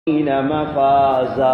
மஃபாஸா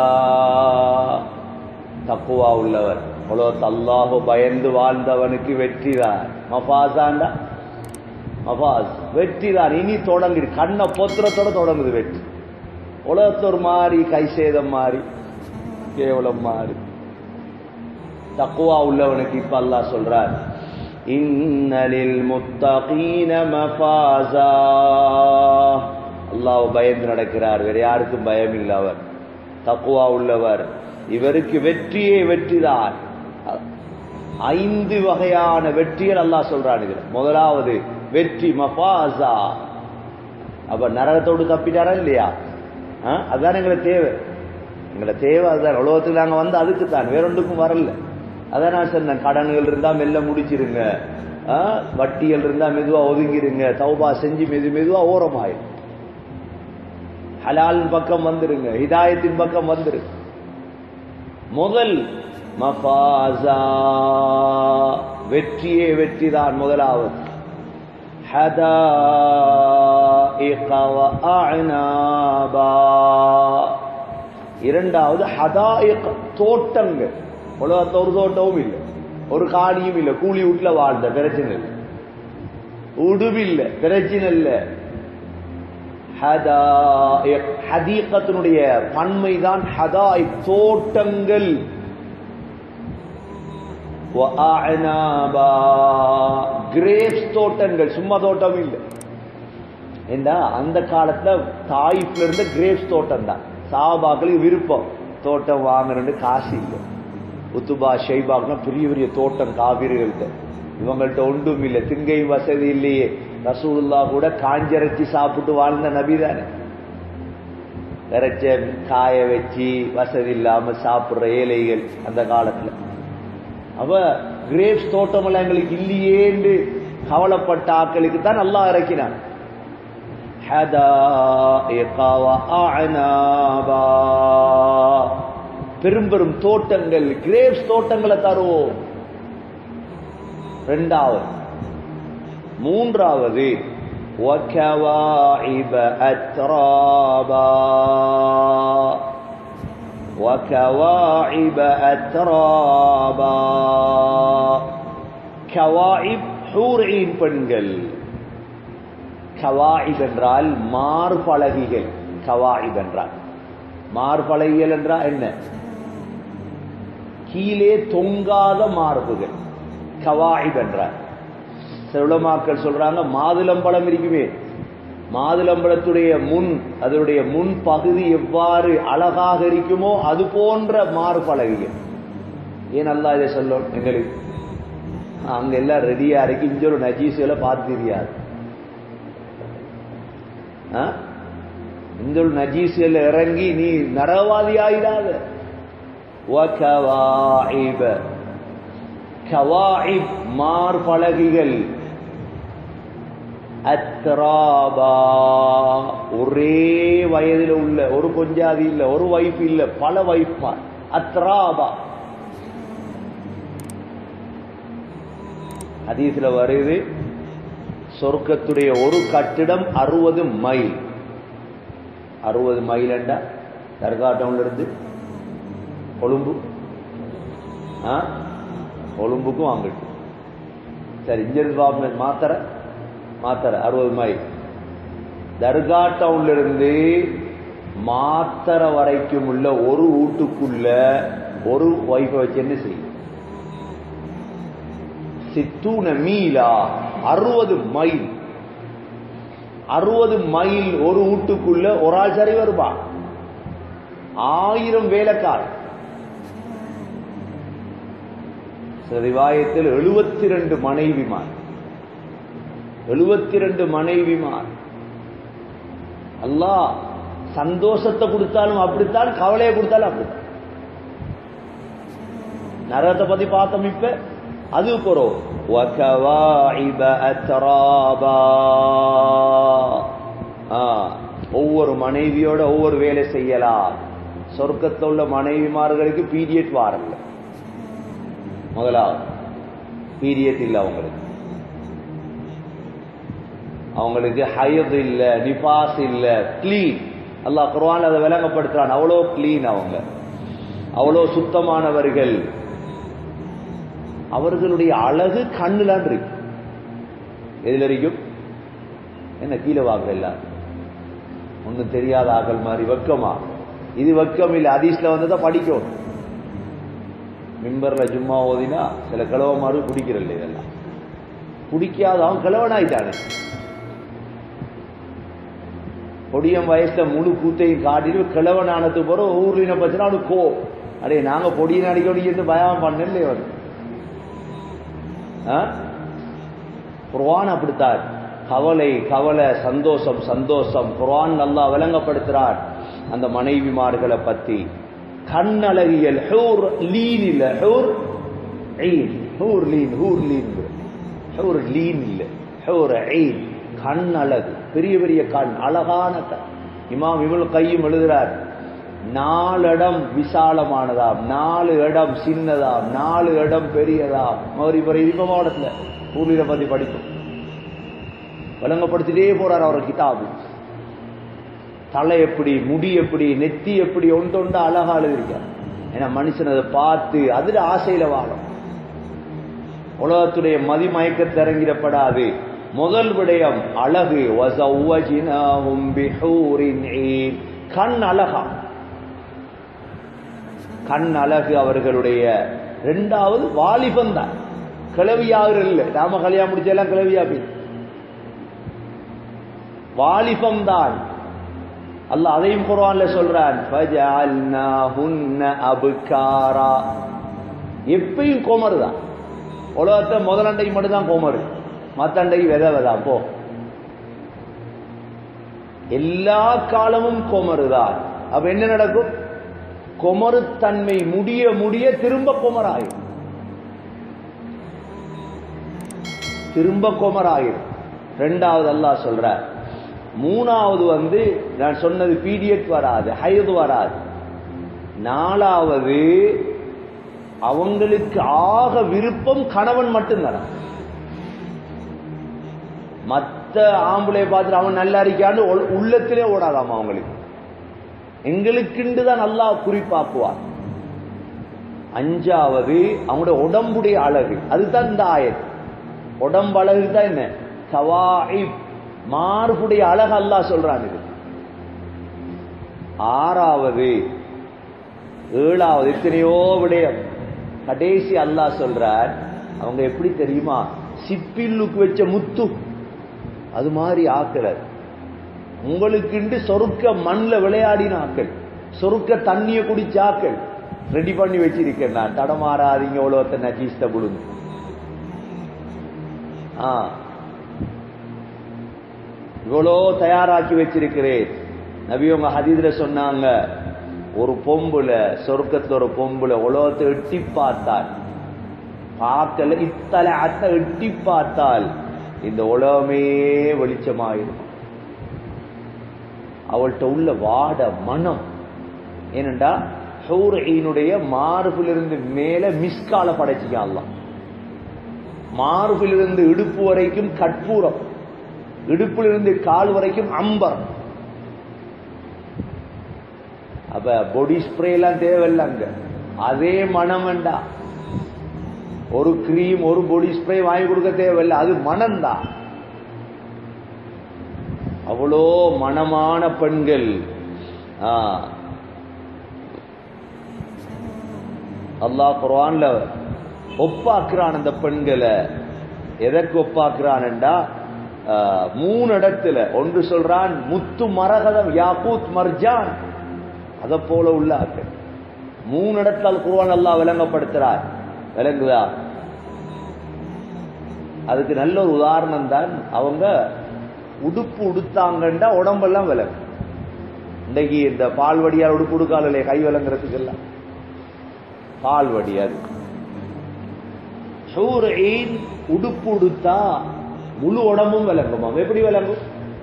தக்குவா உள்ளவர் உலகத்து அல்லாஹு பயந்து வாழ்ந்தவனுக்கு வெற்றிதான் மஃபாசாண்டா மஃபாஸ் வெற்றிதான் இனி தொடங்குது கண்ணை பொத்திரத்தோட தொடங்குது வெற்றி உலகத்தோர் மாறி கை சேதம் மாறி கேவலம் மாறி தக்குவா உள்ளவனுக்கு இப்ப அல்லாஹ் சொல்றார் இன்னலில் முத்தகீன மஃபாஸா அல்லாஹ் பயந்து நடக்கிறார் வேற யாருக்கும் பயம் இல்லை அவர் தக்குவா உள்ளவர் இவருக்கு வெற்றியே வெற்றிதான் ஐந்து வகையான வெற்றிகள் அல்லாஹ் சொல்றான் இதுல முதலாவது வெற்றி மஃபாஸா அப்ப நரகத்தோடு தப்பிட்டாரா இல்லையா ஆ? அதான் எங்களுக்கு தேவை எங்களை தேவை அதுதான் உலகத்துக்கு நாங்க வந்து அதுக்கு தான் வேற ஒன்றுக்கும் வரல அதான் நான் சொன்னேன் கடன்கள் இருந்தா மெல்ல முடிச்சிருங்க ஆ? வட்டிகள் இருந்தா மெதுவா ஒதுங்கிருங்க தௌபா செஞ்சு மெது மெதுவா ஓரமாயிரும் ஹலாலின் பக்கம் வந்துருங்க ஹிதாயத்தின் பக்கம் வந்துருங்க முதல் மஃபாஸா வெற்றியே வெற்றிதான் முதலாவது حدائق وأعنابا இரண்டாவது ஹதாயிக் தோட்டங்கள் உலகத்துல ஒரு தோட்டமும் இல்லை ஒரு காணியும் இல்லை கூலி வீட்டுல வாழ்ந்த பிரச்சனை இல்லை உடுவில்லை பிரச்சனை இல்லை ஹதாயிக் ஹதீகத்தினுடைய பன்மைதான் ஹதாயிக் தோட்டங்கள் கிரேப்ஸ் தோட்டங்கள் சும்மா தோட்டம் இல்லை ஏண்டா அந்த காலத்துல தாயிப்ல இருந்த கிரேப்ஸ் தோட்டம் தான் சாபாக்களுக்கு விருப்பம் தோட்டம் வாங்கணும்னு காசு இல்லை உத்துபா ஷைபாக்னா பெரிய பெரிய தோட்டம் காவிரிகள்கிட்ட இவங்கள்ட்ட ஒன்றும் இல்லை திங்கை வசதி இல்லையே ரசூலுல்லா கூட காஞ்சரைச்சி சாப்பிட்டு வாழ்ந்த நபி தானே இறைச்ச காய வச்சு வசதி இல்லாம சாப்பிடுற ஏழைகள் அந்த காலத்துல அவ கிரேப்ஸ் தோட்டமெல்லாம் எங்களுக்கு இல்லையேன்னு கவலைப்பட்ட ஆக்களுக்கு தான் நல்லா இறக்கினான் حدائق وأعنابا பெரும் பெரும் தோட்டங்கள் கிரேப்ஸ் தோட்டங்களை தருவோம் ரெண்டாவது மூன்றாவது وكواعب أترابا وكواعب أترابا கவாயிப் ஹூர்ஈன் பெண்கள் கவாயிப் என்றால் மார்பலகிகள் கவாயிப் என்றால் மார்பலகிகள் என்றால் என்ன கீழே தொங்காத மார்புகள் கவாயிப் என்றால் சில உலமாக்கள் சொல்றாங்க மாதுளம்பழம் இருக்குமே மாதுளம்பழத்துடைய முன் அதனுடைய முன் பகுதி எவ்வாறு அழகாக இருக்குமோ அது போன்ற மார்பலகிகள் ஏன் அல்லா இதை சொல்லும் எங்களுக்கு அங்க எல்லாம் ரெடியா இருக்கு இங்க ஒரு நஜீசுகளை பார்த்து தெரியாது இந்த ஒரு நஜீசுகள் இறங்கி நீ நரவாதி ஆயிடாத கவாயிப் மார்பலகிகள் அத்ராபா ஒரே வயதில் உள்ள ஒரு கொஞ்சாதி இல்ல ஒரு வைஃப் இல்ல பல வைஃப் அத்ராபா ஹதீஸ்ல வருது சொர்க்கத்துடைய ஒரு கட்டிடம் அறுபது மைல் அறுபது மைல் என்றா தர்கா டவுன்ல இருந்து கொழும்பு ஆ கொழும்புக்கும் வாங்கிட்டு சரி இங்கிருந்து பாபு மாத்தர மாத்தர அறுபது மைல் தர்கா டவுன்ல இருந்து மாத்தர வரைக்கும் உள்ள ஒரு வீட்டுக்குள்ள ஒரு வைஃபை வச்சு என்ன செய்யும் சித்தூன மீலா அறுபது மைல் அறுபது மைல் ஒரு வீட்டுக்குள்ள ஒரு ஆள் சரி வருவா ஆயிரம் வேலைக்கார் ரிவாயத்தில் எழுபத்தி ரெண்டு மனைவிமார் எழுபத்தி ரெண்டு மனைவிமார் அல்லாஹ் சந்தோஷத்தை கொடுத்தாலும் அப்படித்தான் கவலையை கொடுத்தாலும் அப்படித்தான் நரகத்தை பத்தி பார்த்தோம் இப்ப அது போறோம் وكواعب أترابا ஒவ்வொரு மனைவியோட ஒவ்வொரு வேலை செய்யலாம் சொர்க்கத்தில் உள்ள மனைவிமார்களுக்கு பீரியட் வாரல்ல முதலாவது பீரியட் இல்லை அவங்களுக்கு அவங்களுக்கு ஹயது இல்ல நிபாஸ் இல்ல கிளீன் அல்லாஹ் குர்ஆன் அதை விளங்கப்படுத்துறான் அவ்வளோ கிளீன் அவங்க அவ்வளோ சுத்தமானவர்கள் அவர்களுடைய அழகு கண்ணுலான் இருக்கு எதுல இருக்கும் என்ன கீழே வாங்க எல்லாரும் ஒன்றும் தெரியாத ஆக்கள் மாதிரி வெக்கமா இது வெக்கம் இல்லை ஹதீஸ்ல வந்ததை படிக்கணும் மிம்பர்ல ஜும்மா ஓதினா சில கிழவமாறு குடிக்கிறல்ல இதெல்லாம் குடிக்காத அவன் கிழவனாயிட்டானே பொடியம் வயசுல முழு கூத்தையும் காட்டிட்டு கிழவனானது போற ஊர்ல பச்சுனா அவனுக்கு கோ அடே நாங்க பொடியை அடிக்கடி பயம் பண்ணல அவன் குர்வான் அப்படித்தான் கவலை கவலை சந்தோஷம் சந்தோஷம் குர்ஆன் நல்லா விளங்கப்படுத்துறார் அந்த மனைவிமார்களை பத்தி கண்ணழகியல் ஹூர் லீன் இல்ல ஹூர் ஈன் ஹூர் லீன் ஹூர் லீன் ஹூர் லீன் இல்ல ஹூர் ஈன் கண் அழகு பெரிய பெரிய கண் அழகான கண் இமாம் இவள் கையும் எழுதுறார் நாலு இடம் விசாலமானதாம் நாலு இடம் சின்னதாம் நாலு இடம் பெரியதாம் அவர் இப்ப இருக்க மாவட்டத்துல ஊர்ல பத்தி படிக்கும் விளங்கப்படுத்திட்டே போறார் அவர் கிதாபு தலை எப்படி முடி எப்படி நெத்தி எப்படி ஒன்றொண்டு அழகா எழுதியிருக்கார் ஏன்னா மனுஷன் அதை பார்த்து அதுல ஆசையில வாழும் உலகத்துடைய மதிமயக்கத்தை இறங்கிடப்படாது முதல் விடயம் அழகு வஸவ்வஜ்னாஹும் பிஹூரின் ஈன். கண் அழகா கண் அழகு அவர்களுடைய இரண்டாவது வாலிபம் தான் கிளவியாக இல்லை நாம கல்யாணம் முடிச்செல்லாம் கிளவியாபி வாலிபம் தான் அல்லாஹ் அதையும் குர்ஆன்ல சொல்றான் ஃபஜஅல்னாஹுன்ன அப்காரா எப்பயும் கோமரு தான் உலகத்தை முதலண்டை மட்டும் தான் கோமரு மத்தண்டை வித விதா போ எல்லா காலமும் கோமரு தான் அப்ப என்ன நடக்கும் கொமருத்தன்மை முடிய முடிய திரும்ப கொமராயிரும் திரும்ப கொமராயிரும் ரெண்டாவது அல்லாஹ் சொல்ற மூணாவது வந்து நான் சொன்னது பீடியட் வராது ஹயது வராது நாலாவது அவங்களுக்கு ஆக விருப்பம் கணவன் மட்டும்தான் மத்த ஆம்பளை பார்த்துட்டு அவன் நல்லா இருக்கான்னு உள்- உள்ளத்திலே ஓடாதாமா அவங்களுக்கு எங்களுக்குண்டு தான் அல்லாஹ் குறிப்பாக்குவார் அஞ்சாவது அவங்களுடைய உடம்புடைய அழகு அதுதான் இந்த ஆயத் உடம்பு அழகு தான் என்ன கவாயிப் மார்புடைய அழகு அல்லாஹ் சொல்றான் இது ஆறாவது ஏழாவது எத்தனையோ விடயம் கடைசி அல்லாஹ் சொல்றார் அவங்க எப்படி தெரியுமா சிப்பில்லுக்கு வச்ச முத்து அது மாதிரி ஆக்கிறார் உங்களுக்குண்டு சொருக்க மண்ல விளையாடின ஆக்கள் சொருக்க தண்ணிய குடிச்ச ஆக்கள் ரெடி பண்ணி வச்சிருக்கேன் நான் தடமாறாதீங்க உலகத்தை நஜீஸ்த புழுங்க ஆ இவ்வளோ தயாராக்கி வச்சிருக்கிறேன் நபி உங்க ஹதீதுல சொன்னாங்க ஒரு பொம்புல சொர்க்கத்துல ஒரு பொம்புல உலகத்தை எட்டி பார்த்தால் பார்க்கல இத்தலை அத்தை எட்டி பார்த்தால் இந்த உலகமே வெளிச்சமாயிரும் அவள்கிட்ட உள்ள வாட மனம் ஏனண்டா ஹூரையினுடைய மார்பிலிருந்து மேல மிஸ்கால படைச்சிக்கான் அல்லாஹ் மார்பிலிருந்து இடுப்பு வரைக்கும் கற்பூரம் இடுப்பிலிருந்து கால் வரைக்கும் அம்பர் அப்ப பொடி ஸ்ப்ரே எல்லாம் தேவையில்ல அங்க அதே மனம் வேண்டாம் ஒரு கிரீம் ஒரு பொடி ஸ்ப்ரே வாங்கி கொடுக்க தேவையில்லை அது மனம்தான் அவ்வளோ மனமான பெண்கள் ஆ. அல்லாஹ் குர்ஆன்ல ஒப்பாக்குறான் அந்த பெண்களை எதற்கு ஒப்பாக்குறான்டா மூணு இடத்துல ஒன்று சொல்றான் முத்து மரகதம் யாக்கூத் மர்ஜான் அத போல உள்ள ஆக்கள் மூணு இடத்துல அல் குர்ஆன் அல்லாஹ் விளங்கப்படுத்துறார் விளங்குதா அதுக்கு நல்ல ஒரு உதாரணம் தான் அவங்க உடுப்பு உடுத்தாங்கண்டா உடம்பெல்லாம் விலங்கு இன்னைக்கு இந்த பால்வடியால் உடுப்பு உடுக்கால இல்லையா கை விளங்குறதுக்கு எல்லாம் பால்வடி அது சூரியன் உடுப்பு உடுத்தா முழு உடம்பும் விளங்குமா எப்படி விளங்கும்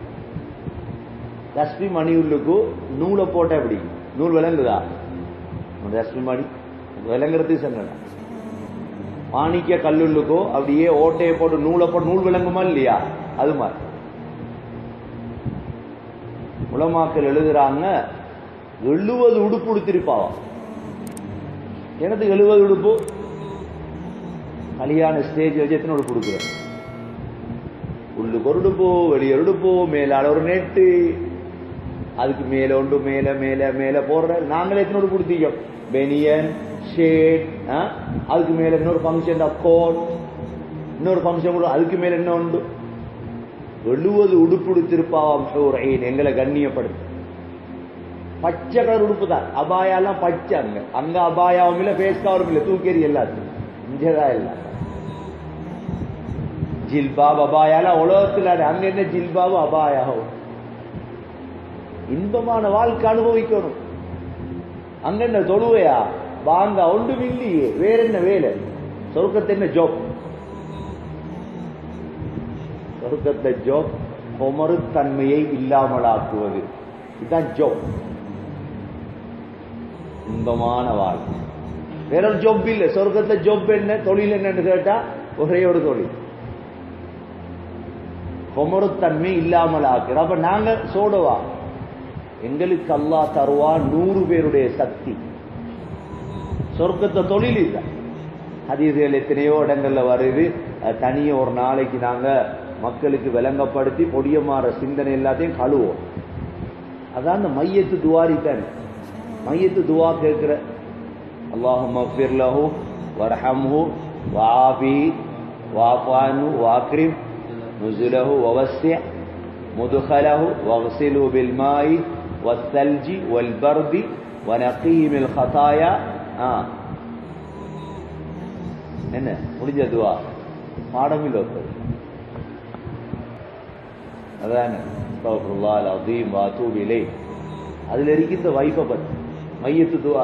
ரஷ்மி மணியுள்ளுக்கு நூலை போட்டா எப்படி நூல் விளங்குதா அந்த ரஷ்மி மணி விளங்குறதுக்கு சொன்னா மாணிக்க கல்லுள்ளுக்கோ அப்படியே ஓட்டையை போட்டு நூலை போட்டு நூல் விளங்குமா இல்லையா அது மாதிரி உலமாக்கள் எழுதுறாங்க எழுபது உடுப்பு உடுத்திருப்பாவாம் எனக்கு எழுபது உடுப்பு கல்யாண ஸ்டேஜ் வச்சு எத்தனை உடுப்பு உடுக்குறேன் உள்ளுக்கு ஒரு உடுப்போ வெளியே ஒரு உடுப்போ மேலால ஒரு நெட்டு அதுக்கு மேல ஒன்று மேல மேல மேல போடுற நாங்களே எத்தனை உடுப்பு கொடுத்தீங்க பெனியன் ஷேட் அதுக்கு மேல இன்னொரு ஃபங்க்ஷன் கோட் இன்னொரு ஃபங்க்ஷன் கூட அதுக்கு மேல என்ன உண்டு எழுபது உடுப்பு உடுத்திருப்பாவாம் ஷூரைன் எங்களை கண்ணியப்படுத்து பச்சை கலர் உடுப்பு தான் அபாயாலாம் பச்சை அங்க அங்க அபாயாவும் இல்ல ஃபேஸ் கவரும் இல்ல தூக்கேறி எல்லாத்தையும் இங்கதான் எல்லாம் ஜில்பாப் அபாயாலாம் உலகத்தில் அங்க என்ன ஜில்பாபு அபாயாவும் இன்பமான வாழ்க்கை அனுபவிக்கணும் அங்க என்ன தொழுவையா வாங்க ஒன்றும் இல்லையே வேற என்ன வேலை சொர்க்கத்தை என்ன ஜோப் சொர்க்கத்தை ஜோப் கொமரு தன்மையை இல்லாமலாக்குவது இதுதான் ஜோப் இன்பமான வாழ்க்கை வேற ஒரு ஜொப் இல்ல சொர்க்கத்துல ஜொப் என்ன தொழில் என்னன்னு கேட்டா ஒரே ஒரு தொழில் கொமருத்தன்மை இல்லாமல் ஆக்குற அப்ப நாங்க சோடுவா எங்களுக்கு அல்லாஹ் தருவா நூறு பேருடைய சக்தி சொர்க்கத்தை தொழில் இல்லை ஹதீசுகள் எத்தனையோ இடங்கள்ல வருது அது தனியே ஒரு நாளைக்கு நாங்க மக்களுக்கு விளங்கப்படுத்தி பொடியமாற சிந்தனை எல்லாத்தையும் கழுவோம் அதான் அந்த மையத்து துவாரி தானே மையத்து துவா கேட்கிற اللهم اغفر له وارحمه وعافه واعف عنه واكرم نزله ووسع مدخله واغسله بالماء والثلج والبرد ونقيه من الخطايا آه. என்ன முடிஞ்ச துவா பாடமில் ஒருத்தர் அதான அஸ்தக்ஃபிருல்லாஹ் அல்-அஸீம் வ அத்தூபு இலைஹ் அதுல இருக்கின்ற வைஃபை பத்தி மையத்து துவா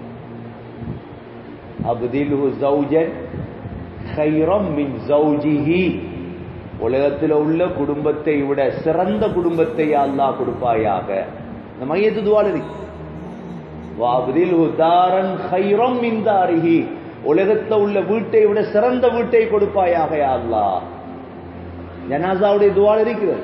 அப்தில்ஹு ஜௌஜன் கைரம் மின் ஜௌஜிஹி உலகத்தில் உள்ள குடும்பத்தை விட சிறந்த குடும்பத்தை அல்லாஹ் கொடுப்பாயாக இந்த மையத்து துவால் இருக்கு வாபதில் தாரன் கைரம் மின் தாரிஹி உலகத்தில் உள்ள வீட்டை விட சிறந்த வீட்டை கொடுப்பாயாக யா அல்லாஹ் ஜனாசாவுடைய துவால் இருக்கிறது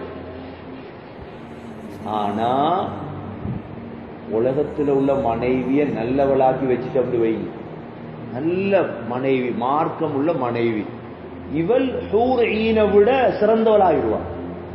ஆனா உலகத்தில் உள்ள மனைவியை நல்லவளாக்கி வச்சுட்டு அப்படி வைங்க நல்ல மனைவி மார்க்கம் உள்ள மனைவி இவள் ஹூர் ஈனை விட சிறந்தவளாகிடுவான்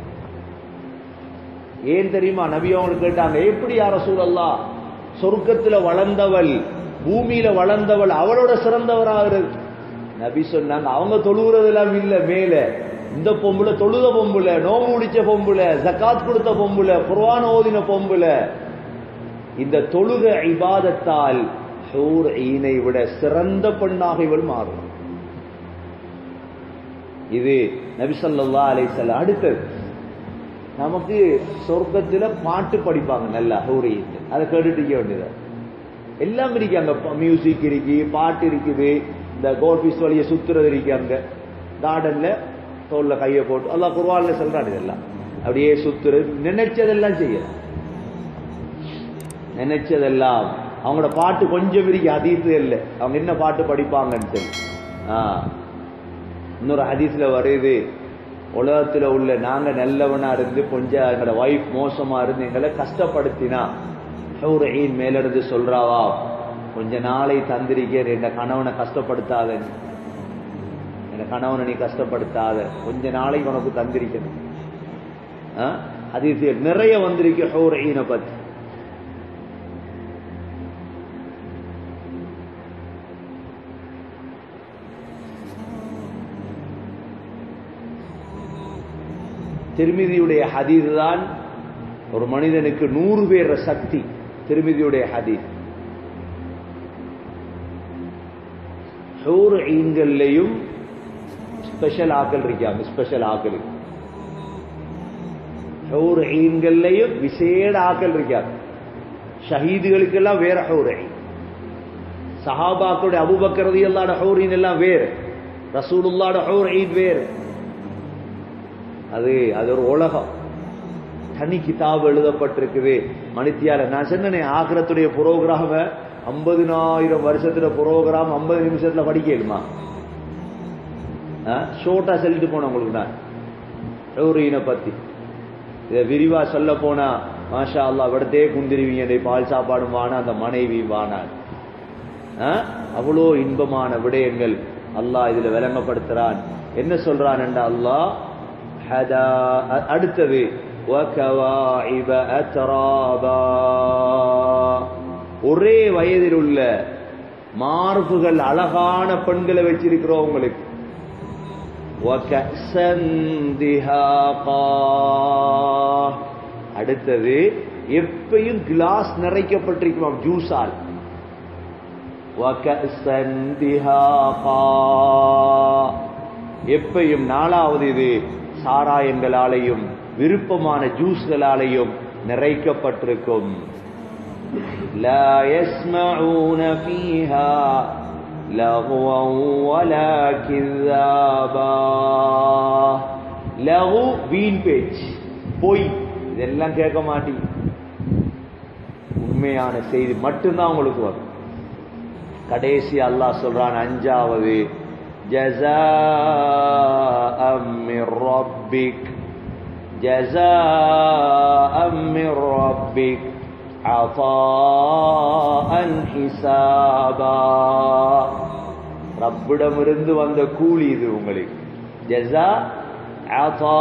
ஏன் தெரியுமா நபி அவங்களுக்கு கேட்டாங்க எப்படி யார சூழல்லா சொர்க்கத்துல வளர்ந்தவள் பூமியில வளர்ந்தவள் அவளோட சிறந்தவராகிறது நபி சொன்னாங்க அவங்க தொழுகிறதெல்லாம் இல்ல மேல இந்த பொம்புல தொழுத பொம்புல நோம்பு முடிச்ச பொம்புல ஜக்காத் கொடுத்த பொம்புல குர்ஆன் ஓதின பொம்புல இந்த தொழுக இபாதத்தால் ஹூர் ஈனை விட சிறந்த பெண்ணாக இவள் மாறும் இது நபிசல்லா அலைசல்ல அடுத்தது நமக்கு சொர்க்கத்துல பாட்டு படிப்பாங்க நல்லா ஹூரி அதை கேட்டுட்டு இருக்க வேண்டியது எல்லாம் இருக்கு அங்க மியூசிக் இருக்கு பாட்டு இருக்குது இந்த கோல்பீஸ் வழிய சுத்துறது இருக்கு அங்க கார்டன்ல தோல்ல கையை போட்டு அல்லாஹ் குர்வான்ல சொல்றான் இதெல்லாம் அப்படியே சுத்துறது நினைச்சதெல்லாம் செய்யலாம் நினைச்சதெல்லாம் அவங்களோட பாட்டு கொஞ்சம் இருக்கு அதீத்து இல்லை அவங்க என்ன பாட்டு படிப்பாங்கன்னு சொல்லி ஆ இன்னொரு ஹதீஸ்ல வருது உலகத்துல உள்ள நாங்க நல்லவனா இருந்து கொஞ்சம் எங்களோட ஒய்ஃப் மோசமா இருந்து எங்களை கஷ்டப்படுத்தினா ஒரு ஈன் மேல இருந்து சொல்றாவா கொஞ்ச நாளை தந்திரிக்க என் கணவனை கஷ்டப்படுத்தாத என் கணவனை நீ கஷ்டப்படுத்தாத கொஞ்ச நாளைக்கு உனக்கு தந்திரிக்கணும் ஹதீஸ் நிறைய வந்திருக்கு ஹோர் ஈனை பத்தி திருமிதியுடைய ஹதீஸ் தான் ஒரு மனிதனுக்கு நூறு பேர் சக்தி திருமிதியுடைய ஹதீஸ் ஹூர் ஈன்கள்லையும் ஸ்பெஷல் ஆக்கள் இருக்காங்க ஸ்பெஷல் ஆக்கள் ஹூர் ஈன்கள்லையும் விசேட ஆக்கள் இருக்காங்க ஷஹீதுகளுக்கெல்லாம் வேற ஹூர் ஈன் சஹாபாக்களுடைய அபுபக்கரதி எல்லாட ஹூரின் எல்லாம் வேறு ரசூலுல்லாட ஹூர் ஈன் வேறு அது அது ஒரு உலகம் தனி கிதாப் எழுதப்பட்டிருக்குது மணித்தியால நான் சொன்னேன் ஆகிரத்துடைய புரோகிராம ஐம்பதினாயிரம் வருஷத்துல புரோகிராம் ஐம்பது நிமிஷத்துல படிக்கலுமா ஷோர்ட்டா சொல்லிட்டு போன உங்களுக்கு நான் ஹூரீனை பத்தி இதை விரிவா சொல்ல போனா மாஷா அல்லா விடத்தே குந்திருவீங்க பால் சாப்பாடும் வானா அந்த மனைவி வானான் அவ்வளோ இன்பமான விடயங்கள் அல்லாஹ் இதுல விளங்கப்படுத்துறான் என்ன சொல்றான் என்ற அல்லாஹ் அடுத்தது ஒரே வயதில் உள்ள மார்புகள் அழகான பெண்களை வச்சிருக்கிறோம் உங்களுக்கு அடுத்தது எப்பையும் கிளாஸ் நிறைக்கப்பட்டிருக்குமாம் ஜூஸால் எப்பையும் நாலாவது இது சாராயங்களாலையும் விருப்பமான ஜூஸ்களாலையும் நிறைக்கப்பட்டிருக்கும் لا يسمعون فيها لغوا ولا كذابا லகு வீண் பேச்சு பொய் இதெல்லாம் கேட்க மாட்டீங்க உண்மையான செய்தி மட்டும்தான் உங்களுக்கு வரும் கடைசி அல்லாஹ் சொல்றான் அஞ்சாவது جزاء من ربك جزاء من ربك عطاء حسابا ரப்பிடமிருந்து வந்த கூலி இது உங்களுக்கு ஜஸா அதா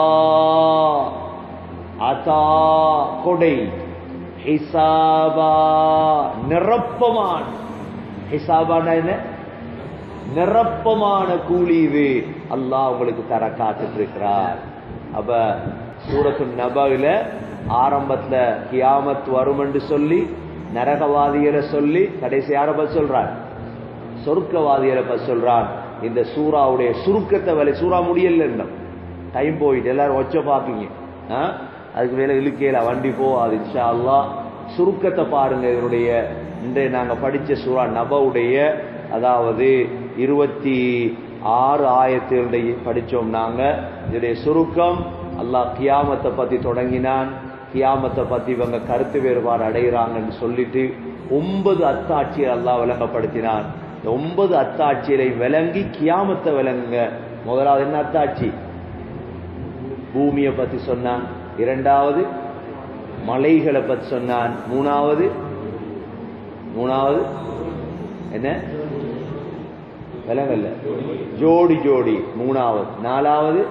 அதா கொடை ஹிசாபா நிரப்பமான ஹிசாபானா என்ன நிரப்பமான கூலி இது அல்லாஹ் உங்களுக்கு தர காத்துட்டு இருக்கிறார் அப்ப சூரத்து நபையில ஆரம்பத்துல கியாமத் வரும் என்று சொல்லி நரகவாதிகளை சொல்லி கடைசி யார பத்தி சொல்றார் சொர்க்கவாதிகளை பத்தி சொல்றான் இந்த சூறாவுடைய சுருக்கத்தை வேலை சூறா முடியல இன்னும் டைம் போயிட்டு எல்லாரும் வச்ச பாப்பீங்க அதுக்கு மேல இழுக்கையில வண்டி போகாது இன்ஷா அல்லாஹ் சுருக்கத்தை பாருங்க இதனுடைய இன்றைய நாங்க படிச்ச சூறா நபவுடைய அதாவது இருபத்தி ஆறு ஆயிரத்தி படிச்சோம் நாங்க இதனுடைய சுருக்கம் அல்லாஹ் கியாமத்தை பத்தி தொடங்கினான் கியாமத்தை பத்தி இவங்க கருத்து வேறுபாடு அடைகிறாங்கன்னு சொல்லிட்டு ஒன்பது அத்தாட்சியை அல்லாஹ் விளங்கப்படுத்தினான் இந்த ஒன்பது அத்தாட்சியை விளங்கி கியாமத்தை விளங்குங்க முதலாவது என்ன அத்தாட்சி பூமியை பத்தி சொன்னான் இரண்டாவது மலைகளை பத்தி சொன்னான் மூணாவது மூணாவது என்ன விலங்கல்ல ஜோடி ஜோடி மூணாவது நாலாவது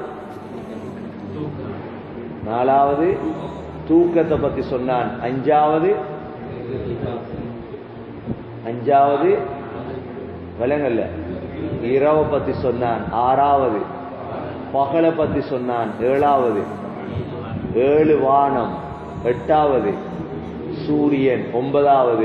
நாலாவது தூக்கத்தை பத்தி சொன்னான் அஞ்சாவது அஞ்சாவது விலங்கல்ல இரவை பத்தி சொன்னான் ஆறாவது பகலை பத்தி சொன்னான் ஏழாவது ஏழு வானம் எட்டாவது சூரியன் ஒன்பதாவது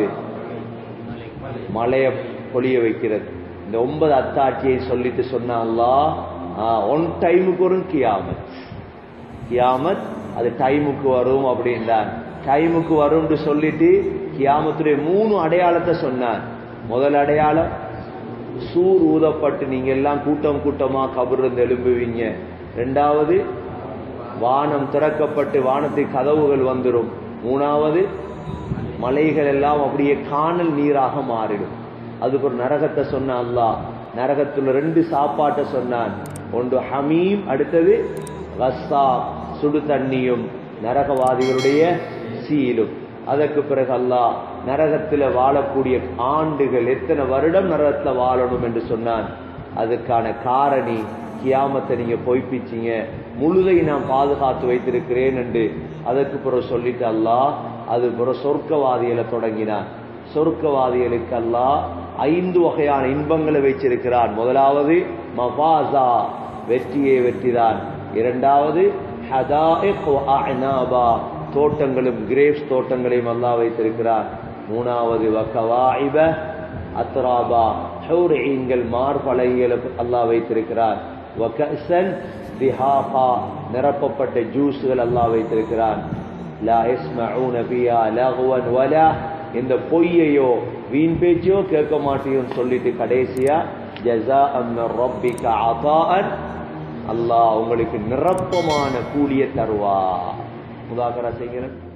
மலைய பொழிய வைக்கிறது இந்த ஒன்பது அத்தாட்சியை சொல்லிட்டு சொன்னா ஒன் டைமுக்கு வரும் கியாமத் கியாமத் அது டைமுக்கு வரும் அப்படின்றான் டைமுக்கு வரும்னு சொல்லிட்டு கியாமத்துடைய மூணு அடையாளத்தை சொன்னான் முதல் அடையாளம் சூர் ஊதப்பட்டு நீங்க எல்லாம் கூட்டம் கூட்டமா கபருந்து எழும்புவீங்க ரெண்டாவது வானம் திறக்கப்பட்டு வானத்துக்கு கதவுகள் வந்துடும் மூணாவது மலைகள் எல்லாம் அப்படியே காணல் நீராக மாறிடும் அதுக்கு ஒரு நரகத்தை சொன்ன அல்லாஹ் நரகத்துல ரெண்டு சாப்பாட்டை சொன்னான் ஒன்று ஹமீம் அடுத்தது ரஸ்ஸா சுடு தண்ணியும் நரகவாதிகளுடைய சீலும் அதற்கு பிறகு அல்லாஹ் நரகத்துல வாழக்கூடிய ஆண்டுகள் எத்தனை வருடம் நரகத்துல வாழணும் என்று சொன்னான் அதுக்கான காரணி கியாமத்தை நீங்க பொய்ப்பிச்சீங்க முழுதை நான் பாதுகாத்து வைத்திருக்கிறேன் என்று அதற்கு பிறகு சொல்லிட்டு அல்லாஹ் அது பிறகு சொர்க்கவாதிகளை தொடங்கினான் சொர்க்கவாதிகளுக்கு அல்லாஹ் ஐந்து வகையான இன்பங்களை வச்சிருக்கிறான் முதலாவது மபாசா வெற்றியே வெற்றிதான் இரண்டாவது தோட்டங்களும் கிரேப்ஸ் தோட்டங்களையும் அல்லாஹ் வைத்திருக்கிறான் மூணாவது வக்கவாயிப அத்ராபா ஹௌரீன்கள் மார்பலைகளை அல்லாஹ் வைத்திருக்கிறான் வகசன் திஹாபா நிரப்பப்பட்ட ஜூஸ்கள் அல்லாஹ் வைத்திருக்கிறான் லா யஸ்மஊன ஃபியா லகுவன் வலா இந்த பொய்யையோ வீண் பேச்சையோ கேட்க மாட்டேன்னு சொல்லிட்டு கடைசியா ஜஸா அம்மர் ரப்பிக அதான் அல்லாஹ் உங்களுக்கு நிரப்பமான கூலிய தருவா முதாக்கரா செய்கிறேன்